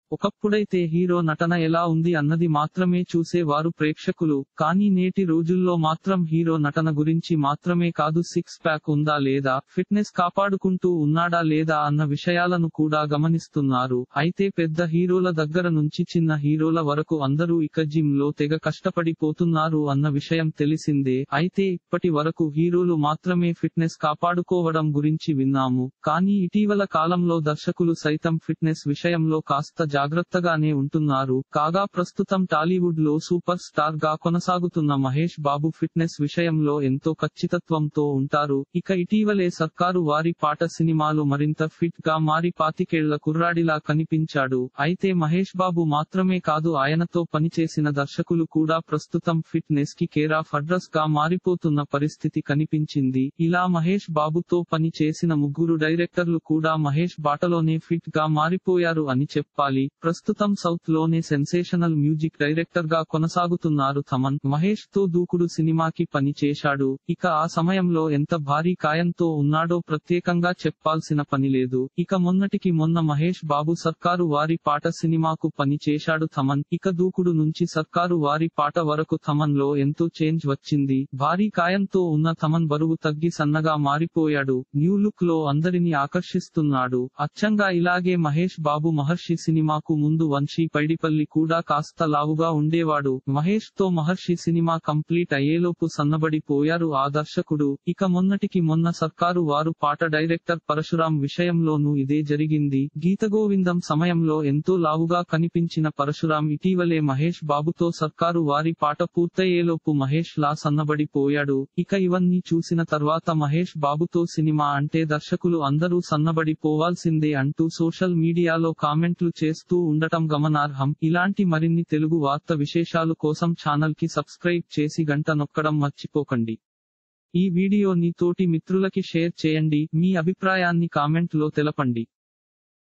ఒకప్పుడైతే హీరో నటన ఎలా ఉంది అన్నది మాత్రమే చూసేవారు ప్రేక్షకులు కానీ నేటి రోజుల్లో మాత్రం హీరో నటన గురించి మాత్రమే కాదు సిక్స్ ప్యాక్ ఉందా లేదా ఫిట్నెస్ కాపాడుకుంటూ ఉన్నాడా లేదా అన్న విషయాలను కూడా గమనిస్తున్నారు అయితే పెద్ద హీరోల దగ్గర నుంచి చిన్న హీరోల వరకు అందరూ ఇక జిమ్ లో తెగ కష్టపడిపోతున్నారు అన్న విషయం తెలిసిందే అయితే ఇప్పటి వరకు హీరోలు మాత్రమే ఫిట్నెస్ కాపాడుకోవడం గురించి విన్నాము కానీ ఇటీవల కాలంలో దర్శకులు సైతం ఫిట్నెస్ విషయంలో కాస్త జాగ్రత్తగానే ఉంటున్నారు కాగా ప్రస్తుతం టాలీవుడ్ లో సూపర్ స్టార్ గా కొనసాగుతున్న మహేష్ బాబు ఫిట్నెస్ విషయంలో ఎంతో ఖచ్చితత్వంతో ఉంటారు ఇక ఇటీవలే సర్కారు వారి పాట సినిమాలో మరింత ఫిట్ గా మారి పాతికేళ్ల కుర్రాడిలా కనిపించాడు అయితే మహేష్ బాబు మాత్రమే కాదు ఆయనతో పనిచేసిన దర్శకులు కూడా ప్రస్తుతం ఫిట్నెస్ కి కేర్ ఆఫ్ అడ్రస్ గా మారిపోతున్న పరిస్థితి కనిపించింది ఇలా మహేష్ బాబుతో పని చేసిన ముగ్గురు డైరెక్టర్లు కూడా మహేష్ బాటలోనే ఫిట్ గా మారిపోయారు అని చెప్పాలి ప్రస్తుతం సౌత్ లోనే సెన్సేషనల్ మ్యూజిక్ డైరెక్టర్ గా కొనసాగుతున్నారు తమన్ మహేష్ తో దూకుడు సినిమాకి పని చేశాడు ఇక ఆ సమయంలో ఎంత భారీ కాయంతో ఉన్నాడో ప్రత్యేకంగా చెప్పాల్సిన పని లేదు ఇక మొన్నటికి మొన్న మహేష్ బాబు సర్కారు వారి పాట సినిమాకు పని చేశాడు తమన్ ఇక దూకుడు నుంచి సర్కారు వారి పాట వరకు తమన్ లో ఎంతో చేంజ్ వచ్చింది భారీ కాయంతో ఉన్న తమన్ బరువు తగ్గి సన్నగా మారిపోయాడు న్యూ లుక్ లో అందరినీ ఆకర్షిస్తున్నాడు అచ్చంగా ఇలాగే మహేష్ బాబు మహర్షి సినిమాకు ముందు వంశీ పైడిపల్లి కూడా కాస్త లావుగా ఉండేవాడు మహేష్ తో మహర్షి సినిమా కంప్లీట్ అయ్యేలోపు సన్నబడిపోయారు ఆ దర్శకుడు ఇక మొన్నటికి మొన్న సర్కారు వారు పాట డైరెక్టర్ పరశురాం విషయంలోనూ ఇదే జరిగింది గీతగోవిందం సమయంలో ఎంతో లావుగా కనిపించిన పరశురాం ఇటీవలే మహేష్ బాబుతో సర్కారు వారి పాట పూర్తయ్యేలోపు మహేష్ లా సన్నబడిపోయాడు ఇక ఇవన్నీ చూసిన తర్వాత మహేష్ బాబుతో సినిమా అంటే దర్శకులు అందరూ సన్నబడిపోవాల్సిందే అంటూ సోషల్ మీడియాలో కామెంట్లు చేస్తూ ఉండటం గమనార్హం ఇలాంటి మరిన్ని తెలుగు వార్త విశేషాలు కోసం ఛానల్ కి సబ్స్క్రైబ్ చేసి గంట నొక్కడం మర్చిపోకండి ఈ వీడియోని తోటి మిత్రులకి షేర్ చేయండి మీ అభిప్రాయాన్ని కామెంట్ లో తెలపండి